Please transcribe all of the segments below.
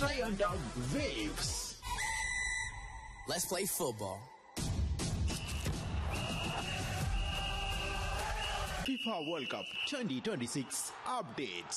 Triangle Waves. Let's play football. FIFA World Cup 2026 updates.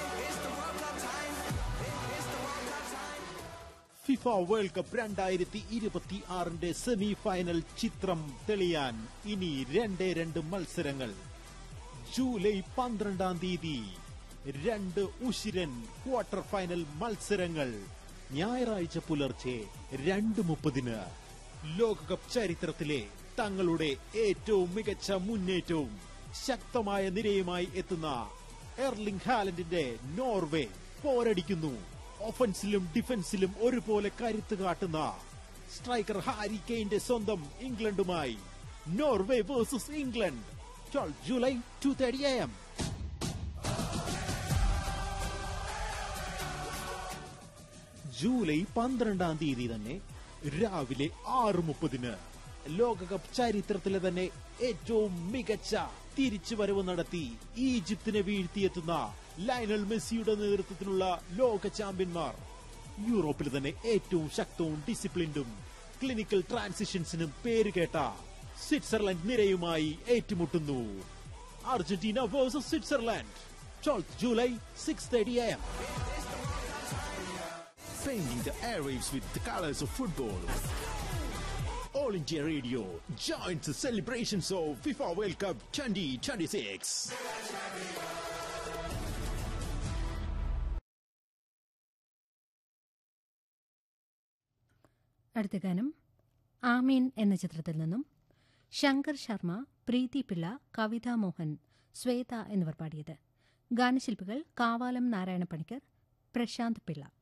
FIFA world cup രണ്ടായിരത്തി ഇരുപത്തി ആറിന്റെ semi final ചിത്രം തെളിയാൻ ഇനി രണ്ടേ രണ്ട് മത്സരങ്ങൾ ജൂലൈ പന്ത്രണ്ടാം തീയതി രണ്ട് ഉശിരൻ ക്വാർട്ടർ ഫൈനൽ മത്സരങ്ങൾ ഞായറാഴ്ച പുലർച്ചെ രണ്ട് മുപ്പതിന് ലോകകപ്പ് ചരിത്രത്തിലെ തങ്ങളുടെ ഏറ്റവും മികച്ച മുന്നേറ്റവും ശക്തമായ നിരയുമായി എത്തുന്ന എർലിംഗ് ഹാലൻഡിന്റെ നോർവേ പോരടിക്കുന്നു ഒഫൻസിലും ഡിഫൻസിലും ഒരുപോലെ കരുത്ത് കാട്ടുന്ന സ്ട്രൈക്കർ ഹാരി കെയിന്റെ സ്വന്തം ഇംഗ്ലണ്ടുമായി Norway versus England 12 July two thirty A M July പന്ത്രണ്ടാം തീയതി തന്നെ രാവിലെ ആറ് മുപ്പതിന് ലോകകപ്പ് ചരിത്രത്തിലെ തന്നെ ഏറ്റവും മികച്ച തിരിച്ചുവരവ് നടത്തി ഈജിപ്തിനെ വീഴ്ത്തിയെത്തുന്ന ലയണൽ മെസ്സിയുടെ നേതൃത്വത്തിലുള്ള ലോക ചാമ്പ്യന്മാർ യൂറോപ്പിൽ തന്നെ ഏറ്റവും ശക്തവും ഡിസിപ്ലിൻഡും ക്ലിനിക്കൽ ട്രാൻസിഷൻസിനും പേരുകേട്ട സ്വിറ്റ്സർലൻഡ് നിരയുമായി ഏറ്റുമുട്ടുന്നു Argentina versus Switzerland 12 July six thirty M Painting the airwaves with the colors of football. All India Radio joins the celebrations of FIFA World Cup 2026. അടുത്ത ഗാനം ആമീൻ എന്ന ചിത്രത്തിൽ നിന്നും ശങ്കർ ശർമ്മ പ്രീതി പിള്ള കവിത മോഹൻ ശ്വേത എന്നിവർ പാടിയത് ഗാനശില്പികൾ കാവാലം നാരായണ പണിക്കർ പ്രശാന്ത് പിള്ള